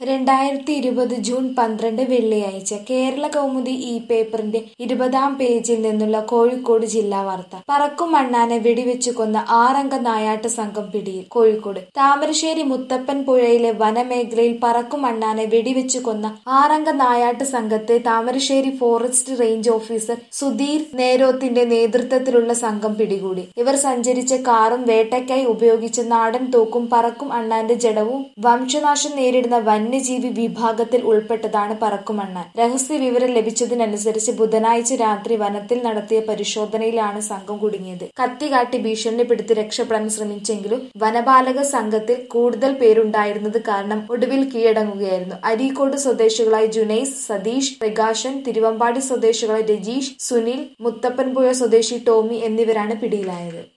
രണ്ടായിരത്തി ഇരുപത് ജൂൺ പന്ത്രണ്ട് വെള്ളിയാഴ്ച കേരള കൗമുദി ഈ പേപ്പറിന്റെ ഇരുപതാം പേജിൽ നിന്നുള്ള കോഴിക്കോട് ജില്ലാ വാർത്ത പറക്കും മണ്ണാനെ വെടിവെച്ചു കൊന്ന ആറംഗ നായാട്ട് സംഘം പിടിയിൽ കോഴിക്കോട് താമരശ്ശേരി മുത്തപ്പൻ പുഴയിലെ വനമേഖലയിൽ പറക്കും മണ്ണാനെ വെടിവെച്ചു കൊന്ന ആറംഗ നായാട്ട് സംഘത്തെ Thamarassery forest range officer Sudheer നേരോത്തിന്റെ നേതൃത്വത്തിലുള്ള സംഘം പിടികൂടി ഇവർ സഞ്ചരിച്ച കാറും വേട്ടയ്ക്കായി ഉപയോഗിച്ച നാടൻ തോക്കും പറക്കും അണ്ണാന്റെ ജഡവും വംശനാശം നേരിടുന്ന വന്യജീവി വിഭാഗത്തിൽ ഉൾപ്പെട്ടതാണ് പറക്കുമണ്ണാൻ രഹസ്യ വിവരം ലഭിച്ചതിനനുസരിച്ച് ബുധനാഴ്ച രാത്രി വനത്തിൽ നടത്തിയ പരിശോധനയിലാണ് സംഘം കുടുങ്ങിയത് കത്തികാട്ടി ഭീഷണിപ്പെടുത്തി രക്ഷപ്പെടാൻ ശ്രമിച്ചെങ്കിലും വനപാലക സംഘത്തിൽ കൂടുതൽ പേരുണ്ടായിരുന്നത് കാരണം ഒടുവിൽ കീഴടങ്ങുകയായിരുന്നു അരീക്കോട് സ്വദേശികളായ ജുനൈസ് സതീഷ് പ്രകാശൻ തിരുവമ്പാടി സ്വദേശികളായ രജീഷ് സുനിൽ മുത്തപ്പൻപുഴ സ്വദേശി ടോമി എന്നിവരാണ് പിടിയിലായത്